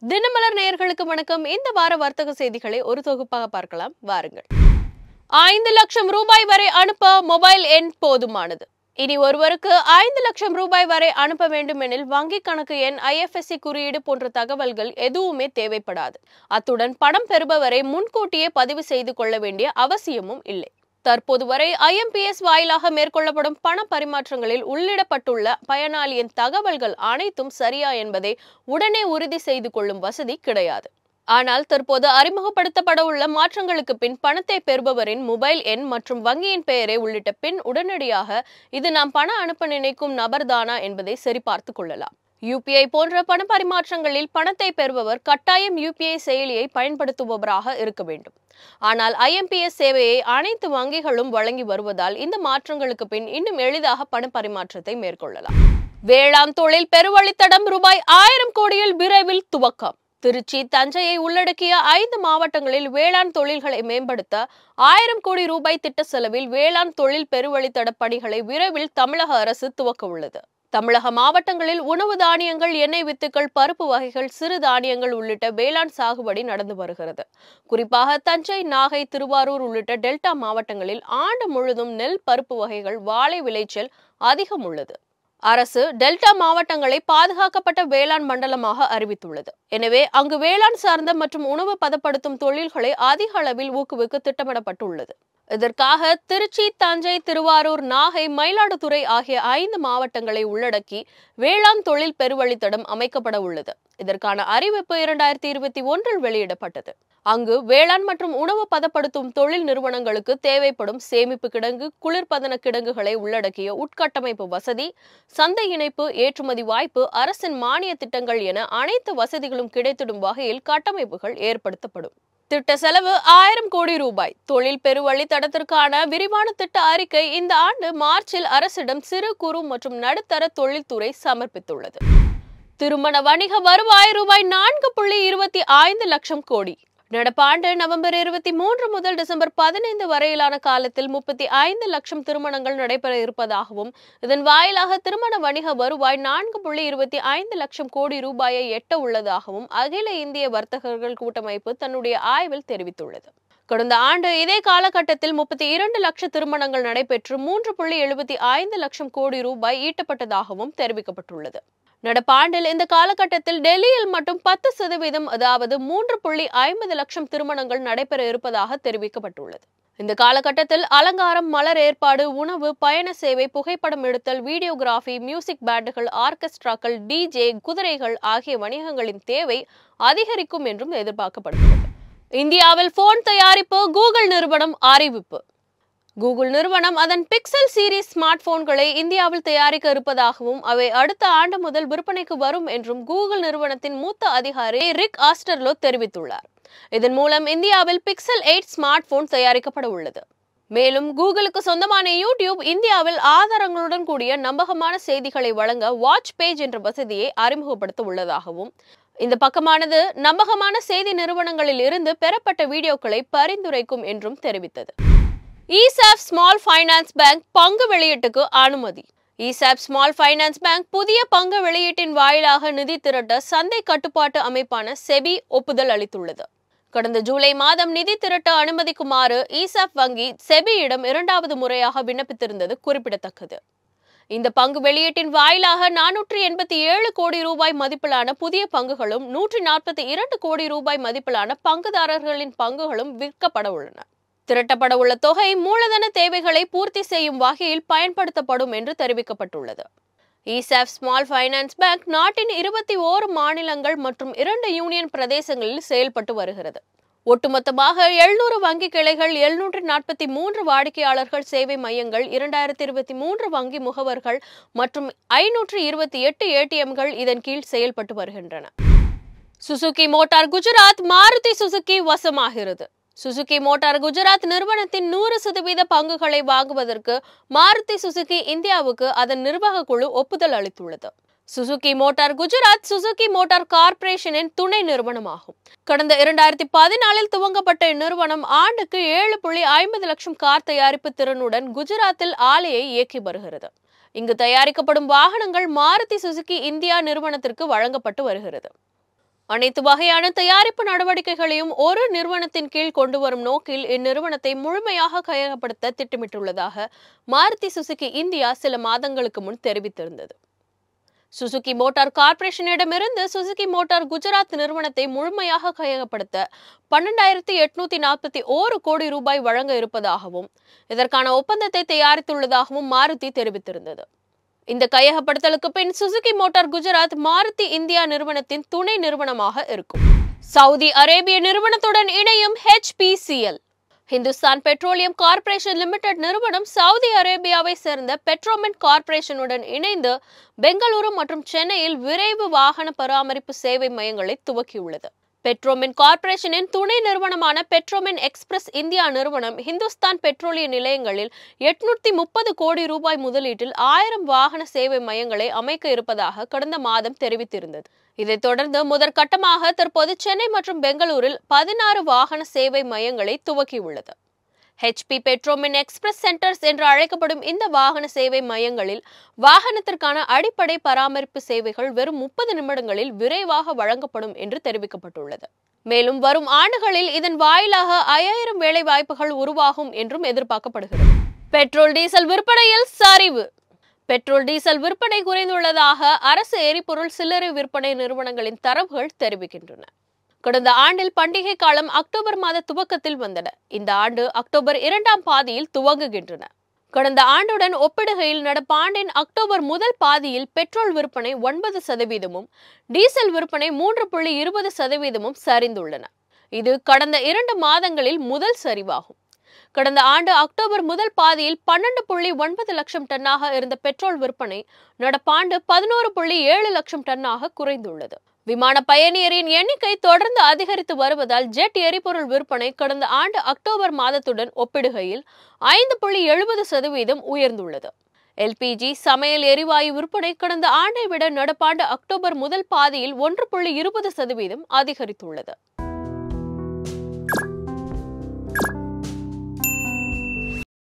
தினமலர் நேயர்களுக்கு வணக்கம் இந்த வார வர்த்தக செய்திகளை ஒரு தொகுப்பாக பார்க்கலாம் வாருங்கள் ஐந்து லட்சம் ரூபாய் வரை அனுப்ப மொபைல் எண் போதுமானது இனி ஒருவருக்கு ஐந்து லட்சம் ரூபாய் வரை அனுப்ப வேண்டுமெனில் வங்கி கணக்கு எண் ஐஎஃப்எஸ்சி குறியீடு போன்ற தகவல்கள் எதுவுமே தேவைப்படாது அத்துடன் பணம் பெறுபவரை முன்கூட்டியே பதிவு செய்து கொள்ள வேண்டிய அவசியமும் இல்லை தற்போது வரை ஐஎம்பிஎஸ் வாயிலாக மேற்கொள்ளப்படும் பண பரிமாற்றங்களில் உள்ளிடப்பட்டுள்ள பயனாளியின் தகவல்கள் அனைத்தும் சரியா என்பதை உடனே உறுதி செய்து கொள்ளும் வசதி கிடையாது ஆனால் தற்போது அறிமுகப்படுத்தப்பட உள்ள மாற்றங்களுக்கு பின் பணத்தை பெறுபவரின் மொபைல் எண் மற்றும் வங்கியின் பெயரை உள்ளிட்ட பின் உடனடியாக இது நாம் பண அனுப்ப நினைக்கும் நபர்தானா என்பதை சரிபார்த்து கொள்ளலாம் யூபிஐ போன்ற பண பரிமாற்றங்களில் பணத்தை பெறுபவர் கட்டாயம் யூபிஐ செயலியை பயன்படுத்துபவராக இருக்க வேண்டும் ஆனால் ஐஎம்பிஎஸ் சேவையை அனைத்து வங்கிகளும் வழங்கி வருவதால் இந்த மாற்றங்களுக்கு பின் இன்னும் எளிதாக பண பரிமாற்றத்தை மேற்கொள்ளலாம் வேளாண் தொழில் பெருவழித்தடம் ரூபாய் ஆயிரம் கோடியில் விரைவில் துவக்கம் திருச்சி தஞ்சையை உள்ளடக்கிய ஐந்து மாவட்டங்களில் வேளாண் தொழில்களை மேம்படுத்த ஆயிரம் கோடி ரூபாய் திட்ட செலவில் வேளாண் தொழில் பெருவழித்தட பணிகளை விரைவில் தமிழக அரசு துவக்க உள்ளது தமிழக மாவட்டங்களில் உணவு தானியங்கள் எண்ணெய் வித்துக்கள் பருப்பு வகைகள் சிறு தானியங்கள் உள்ளிட்ட வேளாண் சாகுபடி நடந்து வருகிறது குறிப்பாக தஞ்சை நாகை திருவாரூர் உள்ளிட்ட டெல்டா மாவட்டங்களில் ஆண்டு முழுதும் நெல் பருப்பு வகைகள் வாழை விளைச்சல் அதிகம் உள்ளது அரசு டெல்டா மாவட்டங்களை பாதுகாக்கப்பட்ட வேளாண் மண்டலமாக அறிவித்துள்ளது எனவே அங்கு வேளாண் சார்ந்த மற்றும் உணவு பதப்படுத்தும் தொழில்களை அதிக அளவில் ஊக்குவிக்க திட்டமிடப்பட்டுள்ளது இதற்காக திருச்சி தஞ்சை திருவாரூர் நாகை மயிலாடுதுறை ஆகிய ஐந்து மாவட்டங்களை உள்ளடக்கி வேளாண் தொழில் பெருவழித்தடம் அமைக்கப்பட உள்ளது இதற்கான அறிவிப்பு இரண்டாயிரத்தி இருபத்தி ஒன்றில் வெளியிடப்பட்டது அங்கு வேளாண் மற்றும் உணவு பதப்படுத்தும் தொழில் நிறுவனங்களுக்கு தேவைப்படும் சேமிப்பு கிடங்கு குளிர்பதன கிடங்குகளை உள்ளடக்கிய உட்கட்டமைப்பு வசதி சந்தை இணைப்பு ஏற்றுமதி வாய்ப்பு அரசின் மானிய திட்டங்கள் என அனைத்து வசதிகளும் கிடைத்திடும் வகையில் கட்டமைப்புகள் ஏற்படுத்தப்படும் திட்ட செலவு ஆயிரம் கோடி ரூபாய் தொழில் பெருவழி தடத்திற்கான விரிவான திட்ட அறிக்கை இந்த ஆண்டு மார்ச்சில் அரசிடம் சிறு குறு மற்றும் நடுத்தர தொழில்துறை சமர்ப்பித்துள்ளது திருமண வணிக வருவாய் ரூபாய் நான்கு புள்ளி இருபத்தி ஐந்து லட்சம் கோடி நடப்பாண்டு நவம்பர் இருபத்தி மூன்று முதல் டிசம்பர் பதினைந்து வரையிலான காலத்தில் முப்பத்தி ஐந்து லட்சம் திருமணங்கள் நடைபெற இருப்பதாகவும் இதன் வாயிலாக திருமண வணிக வருவாய் நான்கு புள்ளி இருபத்தி ஐந்து லட்சம் கோடி ரூபாயை எட்ட உள்ளதாகவும் அகில இந்திய வர்த்தகர்கள் கூட்டமைப்பு தன்னுடைய ஆய்வில் தெரிவித்துள்ளது கடந்த ஆண்டு இதே காலகட்டத்தில் முப்பத்தி இரண்டு லட்ச திருமணங்கள் நடைபெற்று மூன்று புள்ளி எழுபத்தி ஐந்து லட்சம் கோடி ரூபாய் ஈட்டப்பட்டதாகவும் தெரிவிக்கப்பட்டுள்ளது நடப்பாண்டில் இந்த காலகட்டத்தில் டெல்லியில் மட்டும் பத்து சதவீதம் அதாவது மூன்று புள்ளி ஐம்பது லட்சம் திருமணங்கள் நடைபெற இருப்பதாக தெரிவிக்கப்பட்டுள்ளது இந்த காலகட்டத்தில் அலங்காரம் மலர் ஏற்பாடு உணவு பயண சேவை புகைப்படம் எடுத்தல் வீடியோகிராஃபி மியூசிக் பேண்டுகள் ஆர்கெஸ்ட்ராக்கள் டிஜே குதிரைகள் ஆகிய வணிகங்களின் தேவை அதிகரிக்கும் என்றும் எதிர்பார்க்கப்படுகிறது இந்தியாவில் போன் தயாரிப்பு கூகுள் நிறுவனம் அறிவிப்பு கூகுள் நிறுவனம் அதன் பிக்சல் சீரிஸ் ஸ்மார்ட் போன்களை இந்தியாவில் தயாரிக்க இருப்பதாகவும் அவை அடுத்த ஆண்டு முதல் விற்பனைக்கு வரும் என்றும் கூகுள் நிறுவனத்தின் மூத்த அதிகாரி ரிக் ஆஸ்டர்லோ தெரிவித்துள்ளார் இதன் மூலம் இந்தியாவில் பிக்சல் எயிட் ஸ்மார்ட் போன் தயாரிக்கப்பட உள்ளது மேலும் கூகுளுக்கு சொந்தமான யூடியூப் இந்தியாவில் ஆதாரங்களுடன் கூடிய நம்பகமான செய்திகளை வழங்க வாட்ச் பேஜ் என்ற வசதியை அறிமுகப்படுத்த உள்ளதாகவும் இந்த பக்கமானது நம்பகமான செய்தி நிறுவனங்களில் இருந்து பெறப்பட்ட வீடியோக்களை பரிந்துரைக்கும் என்றும் தெரிவித்தது இசாப் ஸ்மால் ஃபைனான்ஸ் பேங்க் பங்கு வெளியீட்டுக்கு அனுமதி இசாப் ஸ்மால் ஃபைனான்ஸ் பேங்க் புதிய பங்கு வெளியீட்டின் வாயிலாக நிதி திரட்ட சந்தை கட்டுப்பாட்டு அமைப்பான செபி ஒப்புதல் அளித்துள்ளது கடந்த ஜூலை மாதம் நிதி திரட்ட அனுமதிக்குமாறு இசாப் வங்கி செபியிடம் இரண்டாவது முறையாக விண்ணப்பித்திருந்தது குறிப்பிடத்தக்கது இந்த பங்கு வெளியீட்டின் வாயிலாக நானூற்றி எண்பத்தி ஏழு கோடி ரூபாய் மதிப்பிலான புதிய பங்குகளும் நூற்றி நாற்பத்தி இரண்டு கோடி ரூபாய் மதிப்பிலான பங்குதாரர்களின் பங்குகளும் விற்கப்பட உள்ளன திரட்டப்பட உள்ள தொகை மூலதன தேவைகளை பூர்த்தி செய்யும் வகையில் பயன்படுத்தப்படும் என்று தெரிவிக்கப்பட்டுள்ளது இசாப் ஸ்மால் ஃபைனான்ஸ் பேங்க் நாட்டின் இருபத்தி ஓரு மாநிலங்கள் மற்றும் இரண்டு யூனியன் பிரதேசங்களில் செயல்பட்டு வருகிறது ஒட்டுமொத்தமாக எழுநூறு வங்கி கிளைகள் எழுநூற்று நாற்பத்தி மூன்று வாடிக்கையாளர்கள் சேவை மையங்கள் இரண்டாயிரத்தி இருபத்தி மூன்று வங்கி முகவர்கள் மற்றும் ஐநூற்று இருபத்தி எட்டு ஏடிஎம்கள் இதன் கீழ் செயல்பட்டு வருகின்றன Suzuki motor Gujarat Maruti Suzuki வசமாகிறது சுசுகி மோட்டார் குஜராத் நிறுவனத்தின் நூறு சதவீத பங்குகளை வாங்குவதற்கு மாருதி சுசுகி இந்தியாவுக்கு அதன் நிர்வாக குழு ஒப்புதல் அளித்துள்ளது Suzuki motor Gujarat Suzuki motor கார்ப்பரேஷனின் துணை நிறுவனமாகும் கடந்த இரண்டாயிரத்தி பதினாலில் துவங்கப்பட்ட இந்நிறுவனம் ஆண்டுக்கு ஏழு புள்ளி ஐம்பது லட்சம் கார் தயாரிப்பு திறனுடன் குஜராத்தில் ஆலையை இயக்கி வருகிறது இங்கு தயாரிக்கப்படும் வாகனங்கள் மாருதி சுசுகி இந்தியா நிறுவனத்திற்கு வழங்கப்பட்டு வருகிறது அனைத்து வகையான தயாரிப்பு நடவடிக்கைகளையும் ஒரு நிறுவனத்தின் கீழ் கொண்டு வரும் நோக்கில் இந்நிறுவனத்தை முழுமையாக கையகப்படுத்த திட்டமிட்டுள்ளதாக மாருதி சுசுகி இந்தியா சில மாதங்களுக்கு முன் தெரிவித்திருந்தது சுசுகி மோட்டார் கார்ப்பரேஷனிடமிருந்து சுசுகி மோட்டார் குஜராத் நிறுவனத்தை முழுமையாக கையகப்படுத்த பன்னெண்டாயிரத்தி எட்நூத்தி நாற்பத்தி ஓரு கோடி ரூபாய் வழங்க இருப்பதாகவும் இதற்கான ஒப்பந்தத்தை தயாரித்துள்ளதாகவும் மாருதி தெரிவித்திருந்தது இந்த கையகப்படுத்தலுக்கு பின் Suzuki motor Gujarat Maruti India நிறுவனத்தின் துணை நிறுவனமாக இருக்கும் சவுதி அரேபிய நிறுவனத்துடன் இணையும் HPCL Hindustan petroleum corporation limited நிறுவனம் சவுதி அரேபியாவை சேர்ந்த பெட்ரோமென் கார்ப்பரேஷனுடன் இணைந்து பெங்களூரு மற்றும் சென்னையில் விரைவு வாகன பராமரிப்பு சேவை மையங்களை துவக்கியுள்ளது பெட்ரோமென் கார்ப்பரேஷனின் துணை நிறுவனமான பெட்ரோமென் எக்ஸ்பிரஸ் இந்தியா நிறுவனம் ஹிந்துஸ்தான் பெட்ரோலிய நிலையங்களில் எட்நூத்தி முப்பது கோடி ரூபாய் முதலீட்டில் ஆயிரம் வாகன சேவை மையங்களை அமைக்க இருப்பதாக கடந்த மாதம் தெரிவித்திருந்தது இதைத் தொடர்ந்து முதற்கட்டமாக தற்போது சென்னை மற்றும் பெங்களூரில் பதினாறு வாகன சேவை மையங்களை துவக்கியுள்ளது ஹெச்பி பெட்ரோமின் எக்ஸ்பிரஸ் சென்டர்ஸ் என்று அழைக்கப்படும் இந்த வாகன சேவை மையங்களில் வாகனத்திற்கான அடிப்படை பராமரிப்பு சேவைகள் வெறும் முப்பது நிமிடங்களில் விரைவாக வழங்கப்படும் என்று தெரிவிக்கப்பட்டுள்ளது மேலும் வரும் ஆண்டுகளில் இதன் வாயிலாக ஐயாயிரம் வேலை வாய்ப்புகள் உருவாகும் என்றும் எதிர்பார்க்கப்படுகிறது பெட்ரோல் டீசல் விற்பனையில் சரிவு பெட்ரோல் டீசல் விற்பனை குறைந்துள்ளதாக அரசு எரிபொருள் சில்லறை விற்பனை நிறுவனங்களின் தரவுகள் தெரிவிக்கின்றன கடந்த ஆண்டில் பண்டிகை காலம் அக்டோபர் மாத துவக்கத்தில் வந்தன இந்த ஆண்டு அக்டோபர் இரண்டாம் பாதியில் துவங்குகின்றன கடந்த ஆண்டுடன் ஒப்பிடுகையில் நடப்பாண்டின் அக்டோபர் முதல் பாதியில் பெட்ரோல் விற்பனை ஒன்பது சதவீதமும் டீசல் விற்பனை மூன்று புள்ளி இருபது சதவீதமும் சரிந்துள்ளன இது கடந்த இரண்டு மாதங்களில் முதல் சரிவாகும் கடந்த ஆண்டு அக்டோபர் முதல் பாதியில் பன்னெண்டு புள்ளி ஒன்பது லட்சம் டன்னாக இருந்த பெட்ரோல் விற்பனை நடப்பாண்டு பதினோரு புள்ளி ஏழு லட்சம் டன்னாக குறைந்துள்ளது விமான பயணியரின் எண்ணிக்கை தொடர்ந்து அதிகரித்து வருவதால் ஜெட் எரிபொருள் விற்பனை கடந்த ஆண்டு அக்டோபர் மாதத்துடன் ஒப்பிடுகையில் ஐந்து புள்ளி எழுபது சதவீதம் உயர்ந்துள்ளது எல்பிஜி சமையல் எரிவாயு விற்பனை கடந்த ஆண்டை விட நடப்பாண்டு அக்டோபர் முதல் பாதியில் ஒன்று புள்ளி இருபது சதவீதம் அதிகரித்துள்ளது